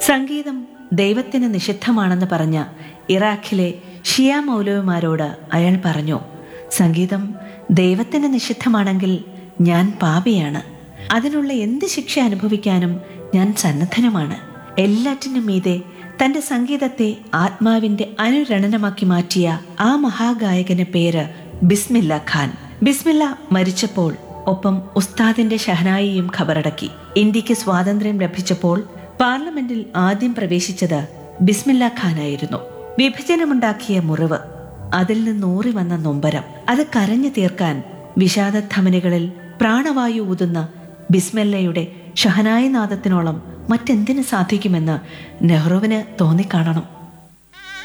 സംഗീതം ദൈവത്തിന് നിഷിദ്ധമാണെന്ന് പറഞ്ഞ ഇറാഖിലെ ഷിയ മൗലവിമാരോട് അയാൾ പറഞ്ഞു സംഗീതം ദൈവത്തിന് നിഷിദ്ധമാണെങ്കിൽ ഞാൻ പാപിയാണ് അതിനുള്ള എന്ത് ശിക്ഷ അനുഭവിക്കാനും ഞാൻ സന്നദ്ധനുമാണ് എല്ലാറ്റിനും മീതെ തന്റെ സംഗീതത്തെ ആത്മാവിന്റെ അനുരണനമാക്കി മാറ്റിയ ആ മഹാഗായകന്റെ പേര് ബിസ്മില്ല ഖാൻ ബിസ്മില്ല മരിച്ചപ്പോൾ ഒപ്പം ഉസ്താദിന്റെ ഷഹനായിയും ഖബറടക്കി ഇന്ത്യക്ക് സ്വാതന്ത്ര്യം ലഭിച്ചപ്പോൾ പാർലമെന്റിൽ ആദ്യം പ്രവേശിച്ചത് ബിസ്മില്ല ഖാനായിരുന്നു വിഭജനമുണ്ടാക്കിയ മുറിവ് അതിൽ നിന്നൂറി വന്ന നൊമ്പരം അത് കരഞ്ഞു തീർക്കാൻ വിഷാദധമനികളിൽ പ്രാണവായു ഊതുന്ന ബിസ്മില്ലയുടെ ഷഹനായി നാദത്തിനോളം മറ്റെന്തിനു സാധിക്കുമെന്ന് നെഹ്റുവിന് തോന്നിക്കാണണം